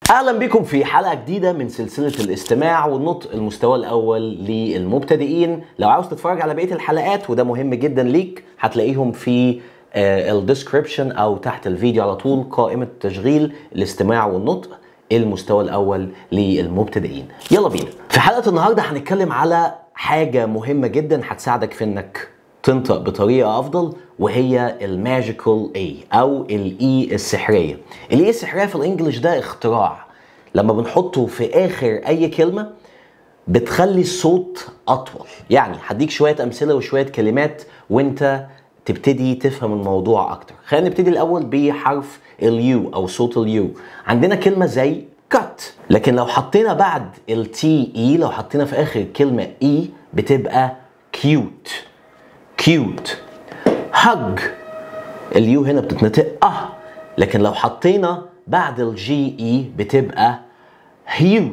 اهلا بكم في حلقه جديده من سلسله الاستماع والنطق المستوى الاول للمبتدئين لو عاوز تتفرج على بقيه الحلقات وده مهم جدا ليك هتلاقيهم في الديسكريبشن او تحت الفيديو على طول قائمه تشغيل الاستماع والنطق المستوى الاول للمبتدئين يلا بينا في حلقه النهارده هنتكلم على حاجه مهمه جدا هتساعدك في انك تنطق بطريقه افضل وهي الماجيكال اي او الاي السحريه الاي السحريه في الانجليش ده اختراع لما بنحطه في اخر اي كلمه بتخلي الصوت اطول يعني هديك شويه امثله وشويه كلمات وانت تبتدي تفهم الموضوع اكتر خلينا نبتدي الاول بحرف اليو او صوت اليو عندنا كلمه زي كات لكن لو حطينا بعد التي اي لو حطينا في اخر كلمه اي بتبقى كيوت كيوت هج اليو هنا بتتنطق اه لكن لو حطينا بعد الجي اي بتبقى هيوج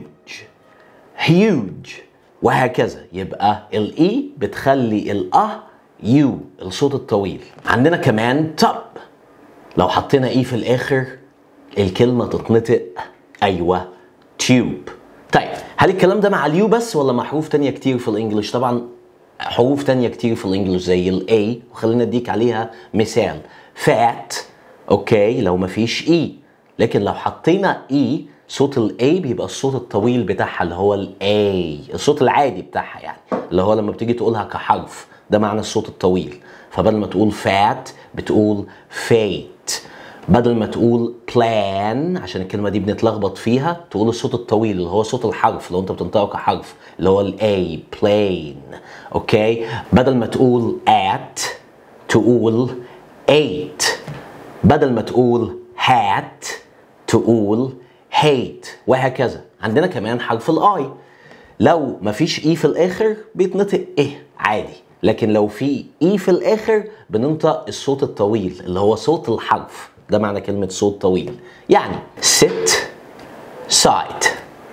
هيوج وهكذا يبقى الاي بتخلي الاه يو الصوت الطويل عندنا كمان توب لو حطينا اي في الاخر الكلمه تتنطق ايوه تيوب طيب هل الكلام ده مع اليو بس ولا مع حروف تانية كتير في الانجليش طبعا حروف تانية كتير في الانجليش زي الاي وخلينا اديك عليها مثال فات اوكي لو مفيش اي لكن لو حطينا اي صوت الاي بيبقى الصوت الطويل بتاعها اللي هو الاي الصوت العادي بتاعها يعني اللي هو لما بتيجي تقولها كحرف ده معنى الصوت الطويل فبدل ما تقول فات بتقول فيت بدل ما تقول بلان عشان الكلمه دي بنتلخبط فيها تقول الصوت الطويل اللي هو صوت الحرف لو انت بتنطقه كحرف اللي هو الاي بلين اوكي بدل ما تقول at تقول eight بدل ما تقول hat تقول hate وهكذا عندنا كمان حرف الاي لو مفيش اي في الاخر بيتنطق ايه عادي لكن لو في اي في الاخر بننطق الصوت الطويل اللي هو صوت الحرف ده معنى كلمة صوت طويل يعني sit side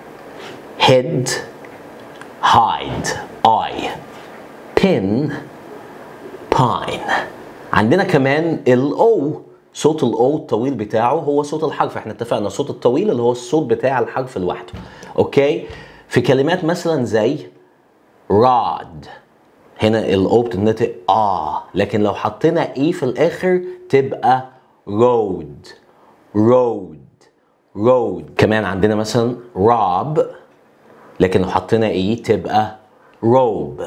head hide eye pin pine عندنا كمان الاو صوت الاو الطويل بتاعه هو صوت الحرف احنا اتفقنا الصوت الطويل اللي هو الصوت بتاع الحرف لوحده اوكي في كلمات مثلا زي rod هنا الاو بتتنطق اه لكن لو حطينا اي في الاخر تبقى road road road كمان عندنا مثلا rob لكن لو حطينا اي تبقى robe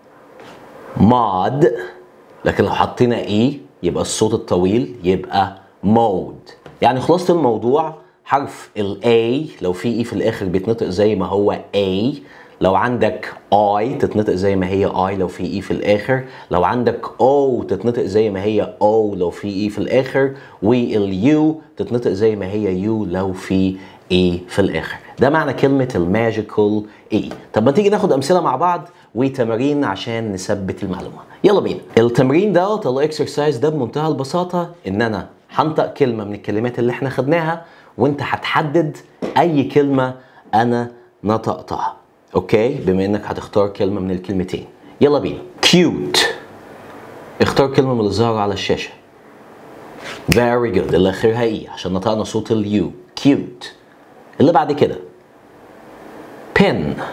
mod لكن لو حطينا اي يبقى الصوت الطويل يبقى mode يعني خلاصة الموضوع حرف ال A لو في اي في الاخر بيتنطق زي ما هو A لو عندك I تتنطق زي ما هي I لو في اي في الاخر لو عندك O تتنطق زي ما هي O لو في اي في الاخر واليو تتنطق زي ما هي U لو في اي في الاخر ده معنى كلمة الماجيكال اي طب ما تيجي ناخد امثلة مع بعض وتمارين عشان نثبت المعلومة يلا بينا التمرين دوت الاكسرسايز ده بمنتهى البساطة ان انا هنطق كلمة من الكلمات اللي احنا خدناها وانت هتحدد اي كلمة انا نطقتها اوكي بما انك هتختار كلمه من الكلمتين يلا بينا كيوت اختار كلمه من اللي ظاهره على الشاشه very good اللي اخرها اي عشان نطقنا صوت اليو كيوت اللي بعد كده pin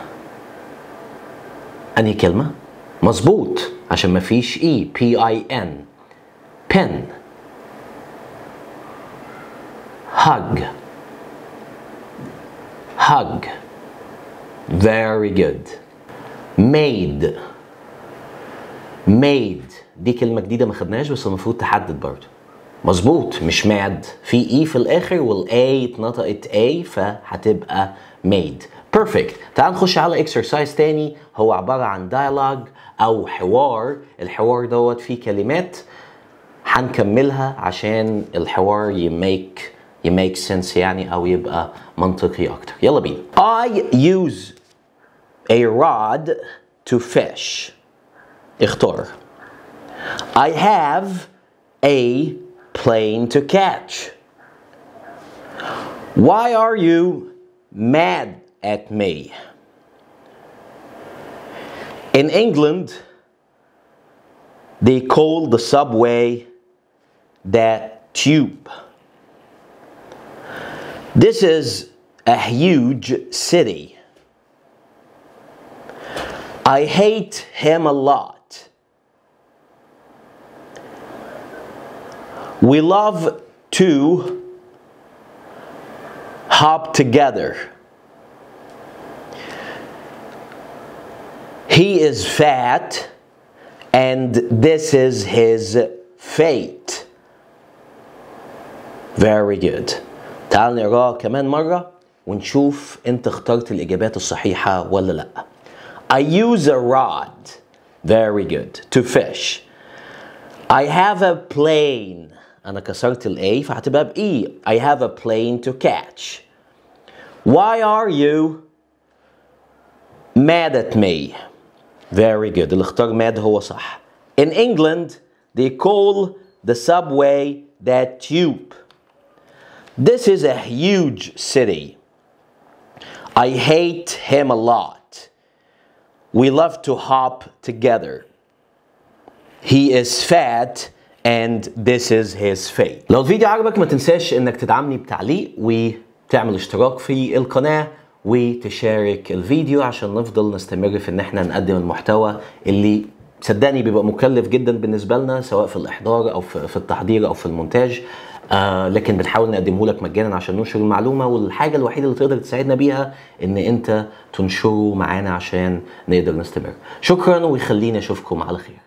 انهي كلمه مظبوط عشان ما فيش اي بي اي ان pin hug hug Very good. Made. Made دي كلمة جديدة ما خدناهاش بس المفروض تحدد برضه. مظبوط مش ماد في اي في الاخر والاي اتنطقت اي فهتبقى made. Perfect. تعال نخش على exercise تاني هو عبارة عن dialogue او حوار الحوار دوت فيه كلمات هنكملها عشان الحوار يميك يميك sense يعني او يبقى منطقي اكتر يلا بينا I use a rod to fish اختار I have a plane to catch Why are you mad at me? In England, they call the subway the tube. This is a huge city. I hate him a lot. We love to hop together. He is fat and this is his fate. Very good. تعال نقراه كمان مرة ونشوف انت اخترت الإجابات الصحيحة ولا لأ. I use a rod. Very good. To fish. I have a plane. أنا كسرت ال A فهتبقى ب E. I have a plane to catch. Why are you mad at me? Very good. اللي اختار mad هو صح. In England, they call the subway the tube. This is a huge city. I hate him a lot. We love to hop together. He is fat and this is his fate. لو الفيديو عجبك ما تنساش انك تدعمني بتعليق وتعمل اشتراك في القناة وتشارك الفيديو عشان نفضل نستمر في ان احنا نقدم المحتوى اللي صدقني بيبقى مكلف جدا بالنسبة لنا سواء في الإحضار أو في في التحضير أو في المونتاج آه لكن بنحاول نقدمه لك مجانا عشان ننشر المعلومة والحاجة الوحيدة اللي تقدر تساعدنا بيها إن أنت تنشره معانا عشان نقدر نستمر شكرا ويخليني أشوفكم على خير